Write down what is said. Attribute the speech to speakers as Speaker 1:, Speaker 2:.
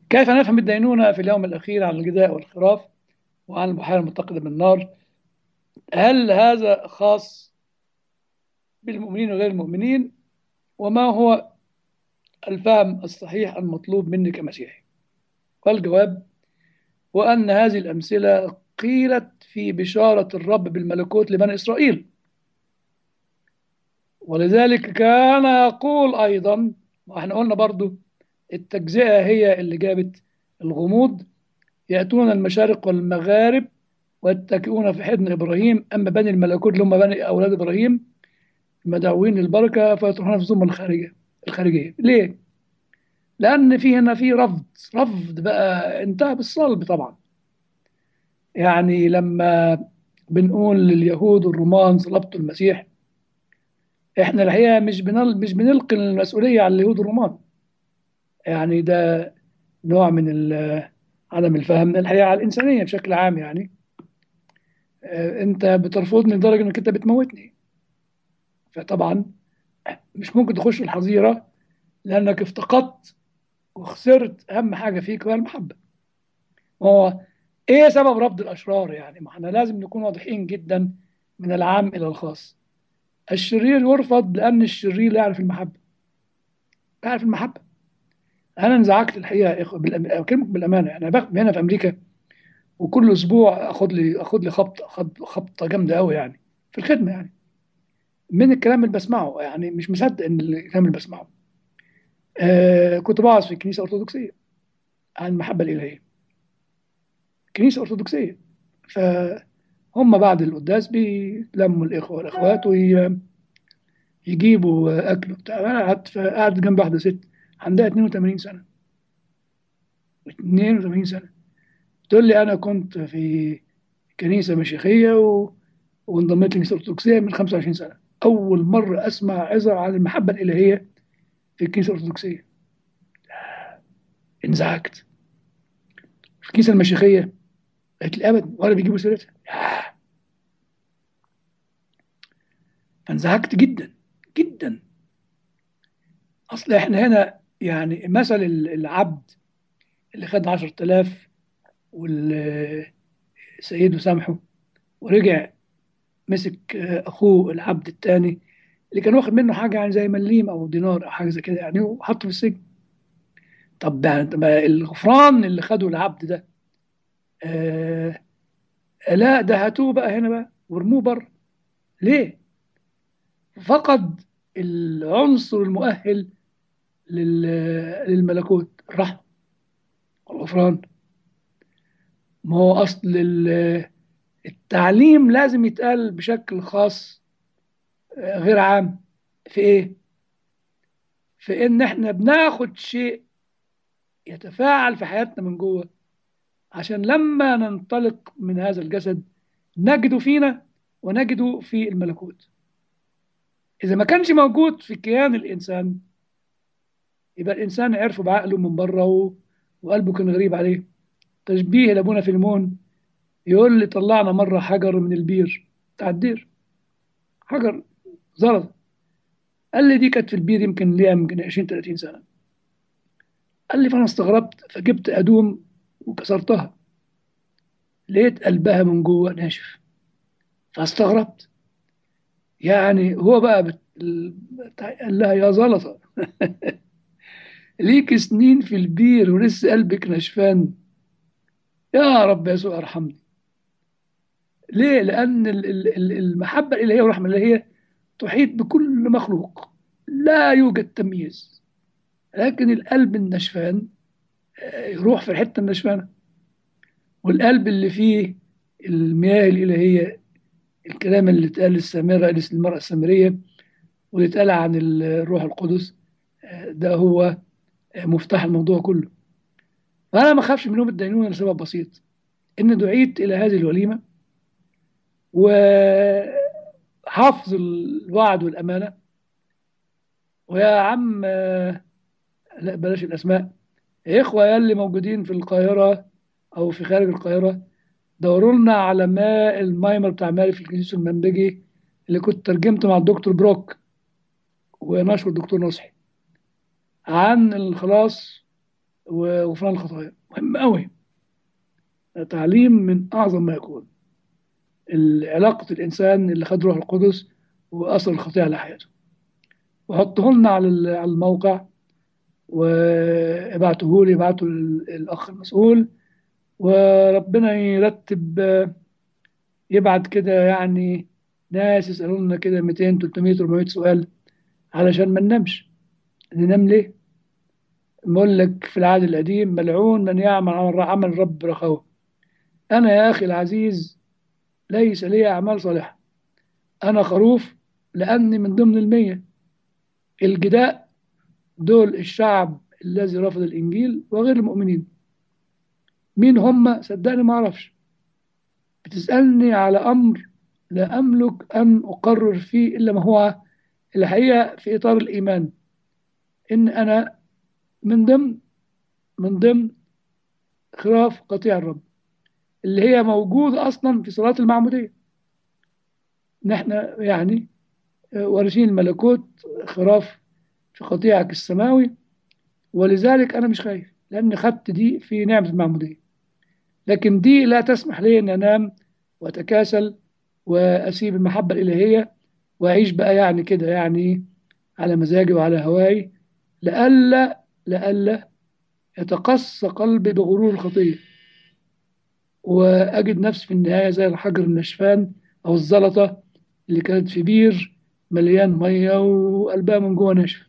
Speaker 1: كيف نفهم الدينونة في اليوم الأخير عن الجداء والخراف وعن البحيرة المتقدة بالنار هل هذا خاص بالمؤمنين وغير المؤمنين وما هو الفهم الصحيح المطلوب مني كمسيحي والجواب هو أن هذه الأمثلة قيلت في بشارة الرب بالملكوت لبني إسرائيل ولذلك كان يقول أيضا واحنا قلنا برضو التجزئة هي اللي جابت الغموض يأتون المشارق والمغارب ويتكئون في حضن إبراهيم أما بني الملكوت اللي هم بني أولاد إبراهيم مدعوين للبركة فيطرحون في ثم الخارجية الخارجية ليه؟ لأن في هنا في رفض رفض بقى انتهى بالصلب طبعا يعني لما بنقول لليهود والرومان صلبتوا المسيح احنا الحقيقه مش بنل مش بنلقي المسؤوليه على اليهود والرومان يعني ده نوع من عدم الفهم الحقيقه على الانسانيه بشكل عام يعني اه انت بترفضني لدرجه انك انت بتموتني فطبعا مش ممكن تخش الحظيره لانك افتقدت وخسرت اهم حاجه فيك وهي المحبه هو ايه سبب رفض الاشرار يعني ما احنا لازم نكون واضحين جدا من العام الى الخاص الشرير يرفض لان الشرير لا يعرف المحبه لا يعرف المحبه انا انزعجت الحقيقه يا اخوه اكلمك بالامانه يعني انا هنا في امريكا وكل اسبوع اخد لي اخد لي خبطه خبطه جامده قوي يعني في الخدمه يعني من الكلام اللي بسمعه يعني مش مصدق ان الكلام اللي بسمعه آه كنت بوعظ في كنيسه ارثوذكسيه عن المحبه الالهيه كنيسه ارثوذكسيه فهم بعد القداس بيلموا الاخوه والاخوات ويجيبوا اكل وبتاع انا قعدت قعدت جنب واحده ست عندها 82 سنه 82 سنه تقول لي انا كنت في كنيسه مشيخيه و... وانضميت لكنيسه ارثوذكسيه من 25 سنه اول مره اسمع عظه عن المحبه الالهيه في الكنيسه الارثوذكسيه انزعجت في الكنيسه المشيخيه قالت لي ابدا ولا بيجيبوا سيرتها فانزعجت جدا جدا اصل احنا هنا يعني مثل العبد اللي خد 10000 والسيده سامحه ورجع مسك اخوه العبد الثاني اللي كان واخد منه حاجه يعني زي مليم او دينار او حاجه زي كده يعني وحطه في السجن طب الغفران اللي خده العبد ده آه لا ده هاتوه بقى هنا بقى ورموه بره ليه؟ فقد العنصر المؤهل للملكوت الرحمه والغفران ما هو اصل التعليم لازم يتقال بشكل خاص غير عام في ايه في ان احنا بناخد شيء يتفاعل في حياتنا من جوه عشان لما ننطلق من هذا الجسد نجده فينا ونجده في الملكوت اذا ما كانش موجود في كيان الانسان يبقى الانسان عرفه بعقله من بره و... وقلبه كان غريب عليه تشبيه لابونا فيلمون يقول لي طلعنا مره حجر من البير بتاع الدير حجر زلط قال لي دي كانت في البير يمكن ليها يمكن 20 30 سنه قال لي فانا استغربت فجبت ادوم وكسرتها لقيت قلبها من جوه ناشف فاستغربت يعني هو بقى بت... قال لها يا زلطه ليك سنين في البير ولسه قلبك نشفان يا رب يسوع ارحمني ليه؟ لأن المحبة الإلهية والرحمة الإلهية تحيط بكل مخلوق لا يوجد تمييز لكن القلب النشفان يروح في الحتة النشفانة والقلب اللي فيه المياه الإلهية الكلام اللي اتقال للسامرة للمرأة السامرية واللي اتقال عن الروح القدس ده هو مفتاح الموضوع كله فأنا ما أخافش من يوم الدينونة لسبب بسيط إن دعيت إلى هذه الوليمة وحافظ الوعد والأمانة ويا عم لا بلاش الأسماء إخوة يلي موجودين في القاهرة أو في خارج القاهرة دوروا لنا على ماء المايمر بتاع مالي في الكنيسة المنبجي اللي كنت ترجمته مع الدكتور بروك ونشر الدكتور نصحي عن الخلاص وغفران الخطايا مهم قوي تعليم من أعظم ما يكون علاقة الإنسان اللي خد روح القدس وأثر الخطيئة على حياته وحطه لنا على ال- على الموقع وابعته لي ابعته الأخ المسؤول وربنا يرتب آه، يبعت كده يعني ناس يسألوا لنا كده 200 300 400 سؤال علشان ما ننامش ننام ليه؟ بقول لك في العهد القديم ملعون من يعمل عمل عمل رب رخاوة أنا يا أخي العزيز ليس لي أعمال صالحة أنا خروف لأني من ضمن المية الجداء دول الشعب الذي رفض الإنجيل وغير المؤمنين مين هم صدقني ما أعرفش بتسألني على أمر لا أملك أن أقرر فيه إلا ما هو الحقيقة في إطار الإيمان إن أنا من ضمن من ضمن خراف قطيع الرب اللي هي موجودة أصلا في صلاة المعمودية نحن يعني وارثين الملكوت خراف في قطيعك السماوي ولذلك أنا مش خايف لأني خدت دي في نعمة المعمودية لكن دي لا تسمح لي أن أنام وأتكاسل وأسيب المحبة الإلهية وأعيش بقى يعني كده يعني على مزاجي وعلى هواي لئلا لئلا يتقصى قلبي بغرور الخطية وأجد نفسي في النهاية زي الحجر النشفان أو الزلطة اللي كانت في بير مليان مية وقلبها من جوه ناشف